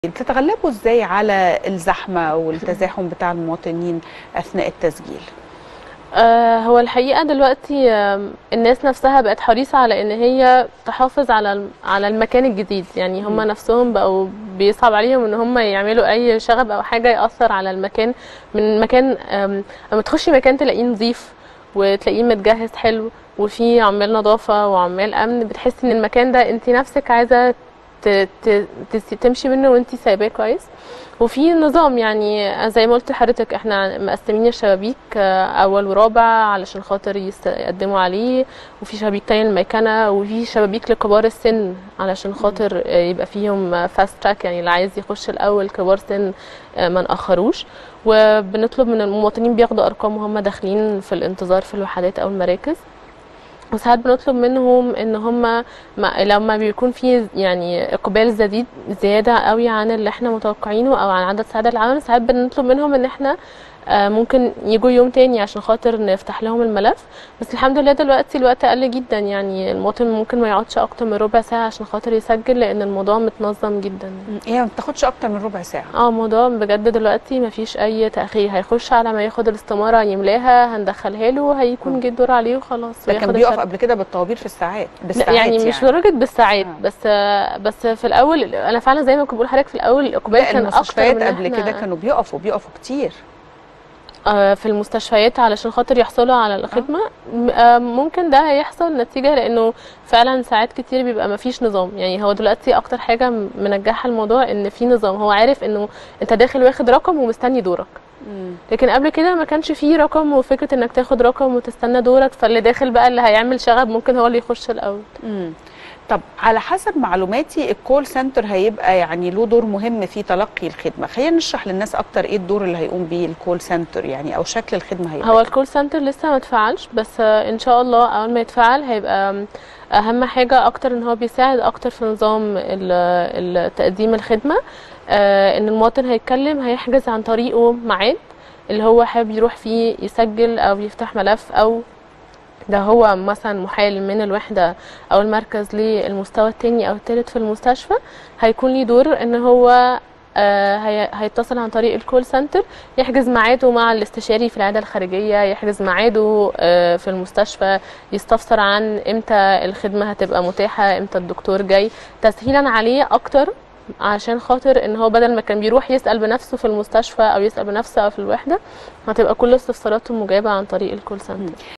بتتغلبوا ازاي على الزحمه والتزاحم بتاع المواطنين اثناء التسجيل آه، هو الحقيقة دلوقتي آم، الناس نفسها بقت حريصة على ان هي تحافظ على الم- على المكان الجديد يعني هم مم. نفسهم بقوا بيصعب عليهم ان هم يعملوا اي شغب او حاجة يأثر على المكان من مكان آم، لما تخشي مكان تلاقيه نظيف وتلاقيه متجهز حلو وفيه عمال نظافة وعمال امن بتحسي ان المكان ده انت نفسك عايزة ت- ت- تس- تمشي منه وانت سايباه كويس وفي نظام يعني زي ما قلت لحضرتك احنا مقسمين الشبابيك آه، اول ورابع علشان خاطر يست- يقدموا عليه وفي شبابيك تاني للميكنه وفي شبابيك لكبار السن علشان خاطر آه، يبقى فيهم فاست تراك يعني اللي عايز يخش الاول كبار سن آه، ما ناخروش وبنطلب من المواطنين بياخدوا ارقام وهم داخلين في الانتظار في الوحدات او المراكز وساعات بنطلب منهم ان هم ما لما بيكون في يعني اقبال زديد زياده قوي عن اللي احنا متوقعينه او عن عدد ساعات العمل ساعات بنطلب منهم ان احنا آه، ممكن يجوا يوم تاني عشان خاطر نفتح لهم الملف بس الحمد لله دلوقتي الوقت قل جدا يعني المواطن ممكن ما يقعدش اكتر من ربع ساعه عشان خاطر يسجل لان الموضوع متنظم جدا هي ما بتاخدش اكتر من ربع ساعه اه الموضوع بجد دلوقتي ما فيش اي تاخير هيخش على ما ياخد الاستماره يملاها هندخلها له هيكون مم. جه الدور عليه وخلاص ده كان وياخد بيقف الشهادة. قبل كده بالطوابير في الساعات لا بالساعات يعني مش لدرجه بالساعات آه. بس بس في الاول انا فعلا زي ما كنت بقول لحضرتك في الاول الاقبال لا كان اكتر المستشفيات من قبل إحنا- كده كانوا بيقفوا بيقفوا كتير آه، في المستشفيات علشان خاطر يحصلوا على الخدمه م- آه، ممكن ده هيحصل نتيجه لانه فعلا ساعات كتير بيبقى ما فيش نظام يعني هو دلوقتي اكتر حاجه م- منجحه الموضوع ان في نظام هو عارف انه انت داخل واخد رقم ومستني دورك لكن قبل كده ما كانش فيه رقم وفكره انك تاخد رقم وتستنى دورك فاللي داخل بقى اللي هيعمل شغب ممكن هو اللي يخش الاول مم. طب على حسب معلوماتي الكول سنتر هيبقى يعني له دور مهم في تلقي الخدمه خلينا نشرح للناس اكتر ايه الدور اللي هيقوم بيه الكول سنتر يعني او شكل الخدمه هيبقى هو إيه؟ الكول سنتر لسه ما اتفعلش بس آه، ان شاء الله اول ما يتفعل هيبقى آم، اهم حاجه اكتر ان هو بيساعد اكتر في نظام ال- ال- تقديم الخدمه آه، ان المواطن هيتكلم هيحجز عن طريقه ميعاد اللي هو حابب يروح فيه يسجل او يفتح ملف او ده هو مثلا محال من الوحدة أو المركز للمستوى التاني أو التالت في المستشفى هيكون ليه دور إن هو آه، هي- هيتصل عن طريق الكول سنتر يحجز ميعاده مع الاستشاري في العيادة الخارجية يحجز ميعاده آه، في المستشفى يستفسر عن امتى الخدمة هتبقى متاحة امتى الدكتور جاي تسهيلا عليه أكتر عشان خاطر ان هو بدل ما كان بيروح يسأل بنفسه في المستشفى او يسأل بنفسه او في الوحدة هتبقى كل استفساراته مجابة عن طريق الكول سنتر